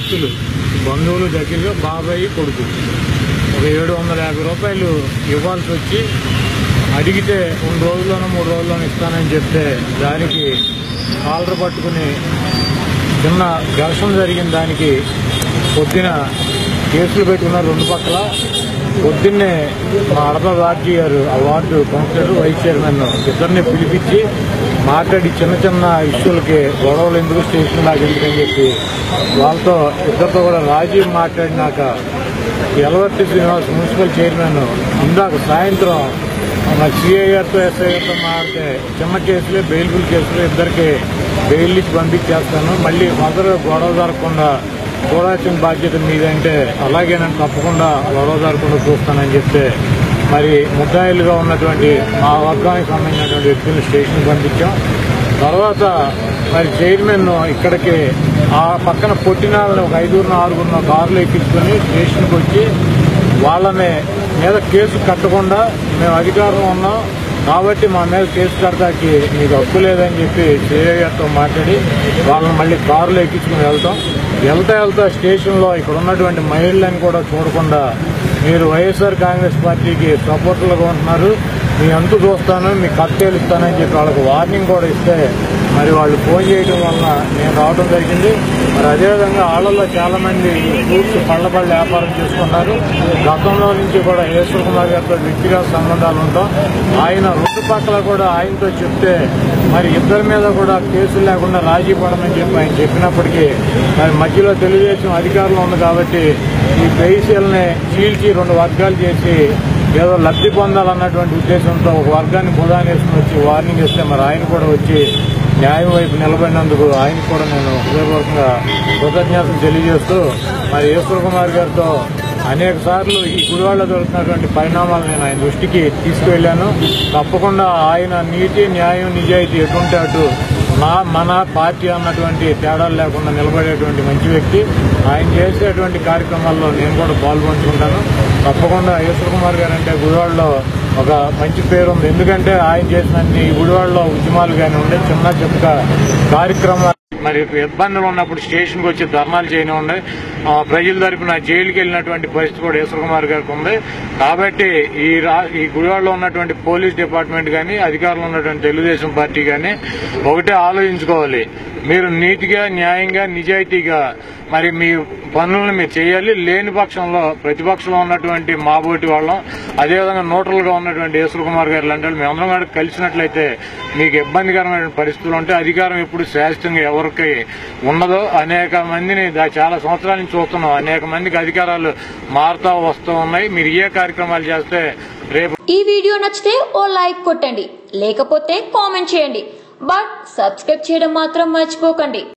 వ్యక్తులు బంధువులు దగ్గరగా బాబాయి కొడుకు ఒక ఏడు వందల యాభై రూపాయలు ఇవ్వాల్సి వచ్చి అడిగితే రెండు రోజుల్లోనో మూడు రోజుల్లోనో ఇస్తానని చెప్తే దానికి కాలర్ పట్టుకుని చిన్న ఘర్షణ జరిగిన దానికి పొద్దున కేసులు పెట్టుకున్నారు రెండు పక్కల పొద్దున్నే మా అడప వార్జీ గారు ఆ వార్డు కౌన్సిలర్ వైస్ చైర్మన్ ఇద్దరిని పిలిపించి మాట్లాడి చిన్న చిన్న ఇష్యూలకి గొడవలు ఎందుకు స్టేషన్ దాకా ఎందుకని చెప్పి వాళ్ళతో ఇద్దరితో కూడా రాజీ మాట్లాడినాక ఎలవర్తి శ్రీనివాస్ మున్సిపల్ చైర్మన్ ఇందాక సాయంత్రం మా సిఐ గారితో ఎస్ఐ గారితో మాట్లాడితే చిన్న కేసులే బెయిల్బుల్ కేసులు ఇద్దరికి బెయిల్ ఇచ్చి పంపించేస్తాను మళ్ళీ మొదలు గొడవ జరగకుండా చూడాల్సిన బాధ్యత మీదంటే అలాగే నేను తప్పకుండా గొడవ జరగకుండా చూస్తానని చెప్తే మరి ముద్దాయిలుగా ఉన్నటువంటి మా వర్గానికి సంబంధించినటువంటి వ్యక్తులను స్టేషన్ పంపించాం తర్వాత మరి చైర్మన్ ఇక్కడికి ఆ పక్కన పొట్టినాళ్ళని ఒక ఐదుగురు ఆరుగురు కారులు ఎక్కించుకొని స్టేషన్కి వచ్చి వాళ్ళని మీద కేసు కట్టకుండా మేము అధికారంలో ఉన్నాం కాబట్టి మా మీద కేసు కడతాకి మీకు హక్కు లేదని చెప్పి సిఐ గారితో మాట్లాడి వాళ్ళని మళ్ళీ కారులో ఎక్కించుకుని వెళ్తాం వెళ్తా వెళ్తా స్టేషన్లో ఇక్కడ ఉన్నటువంటి మహిళలను కూడా చూడకుండా మీరు వైఎస్ఆర్ కాంగ్రెస్ పార్టీకి సపోర్టర్లుగా ఉంటున్నారు మీ అంతు చూస్తాను మీ కట్టేలు ఇస్తానని చెప్పి వాళ్ళకి వార్నింగ్ కూడా ఇస్తే మరి వాళ్ళు ఫోన్ చేయడం వలన నేను రావడం జరిగింది మరి అదేవిధంగా వాళ్ళలో చాలా మంది ఫ్రూట్స్ పళ్ళ పళ్ళ వ్యాపారం చేసుకున్నారు గతంలో నుంచి కూడా యేశ్వర్ కుమార్ గారితో వ్యక్తిగత సంబంధాలు ఉంటాం ఆయన రెండు పక్కల కూడా ఆయనతో చెప్తే మరి ఇద్దరి మీద కూడా కేసులు లేకుండా రాజీ పడమని చెప్పి ఆయన చెప్పినప్పటికీ మరి మధ్యలో తెలుగుదేశం అధికారంలో ఉంది కాబట్టి ఈ బేసీలని చీల్చి రెండు వర్గాలు చేసి ఏదో లబ్ధి పొందాలన్నటువంటి ఉద్దేశంతో ఒక వర్గాన్ని బుధాన్ని వేసుకుని వచ్చి వార్నింగ్ ఇస్తే మరి ఆయన కూడా వచ్చి న్యాయం వైపు నిలబడినందుకు ఆయన కూడా నేను హృదయపూర్వకంగా కృతజ్ఞతలు తెలియజేస్తూ మరి ఈశ్వర్ కుమార్ గారితో అనేక సార్లు ఈ గుడివాడలో జరుగుతున్నటువంటి పరిణామాలు నేను ఆయన దృష్టికి తీసుకువెళ్లాను తప్పకుండా ఆయన నీతి న్యాయం నిజాయితీ ఎటుంటే అటు నా మన పార్టీ అన్నటువంటి తేడాలు లేకుండా నిలబడేటువంటి మంచి వ్యక్తి ఆయన చేసేటువంటి కార్యక్రమాల్లో నేను కూడా పాల్గొంటుకుంటాను తప్పకుండా ఈశ్వర్ కుమార్ గారు అంటే గుడివాడలో ఒక మంచి పేరు ఉంది ఎందుకంటే ఆయన చేసిన ఈ గుడివాడలో ఉద్యమాలు కానీ ఉండే చిన్న చెప్పుక కార్యక్రమాలు మరి ఇబ్బందులు ఉన్నప్పుడు స్టేషన్కి వచ్చి ధర్నాలు చేయని ఉండే ఆ, ప్రజల తరపున జైలుకి వెళ్ళినటువంటి పరిస్థితి కూడా ఈశ్వర్ కుమార్ గారికి ఉంది కాబట్టి ఈ రా ఈ గుడివాడలో ఉన్నటువంటి పోలీస్ డిపార్ట్మెంట్ కానీ అధికారంలో ఉన్నటువంటి తెలుగుదేశం పార్టీ కానీ ఒకటే ఆలోచించుకోవాలి మీరు నీతిగా న్యాయంగా నిజాయితీగా మరి మీ పనులను మీరు చేయాలి లేని పక్షంలో ప్రతిపక్షంలో ఉన్నటువంటి మాబోటి వాళ్ళం అదేవిధంగా న్యూట్రల్ గా ఉన్నటువంటి ఈశ్వర్ కుమార్ గారు లాంటి వాళ్ళు మేమందరం కూడా కలిసినట్లయితే మీకు ఇబ్బందికరమైన పరిస్థితులు ఉంటే అధికారం ఎప్పుడు శాశ్వతంగా ఎవరికి ఉండదో అనేక మందిని దా- చాలా సంవత్సరాల నుంచి చూస్తున్నాం అనేక మందికి అధికారాలు మారుతా వస్తూ ఉన్నాయి మీరు ఏ కార్యక్రమాలు చేస్తే రేపు ఈ వీడియో నచ్చితే ఓ లైక్ కొట్టండి లేకపోతే కామెంట్ చేయండి బట్ సబ్స్క్రైబ్ చేయడం మాత్రం మర్చిపోకండి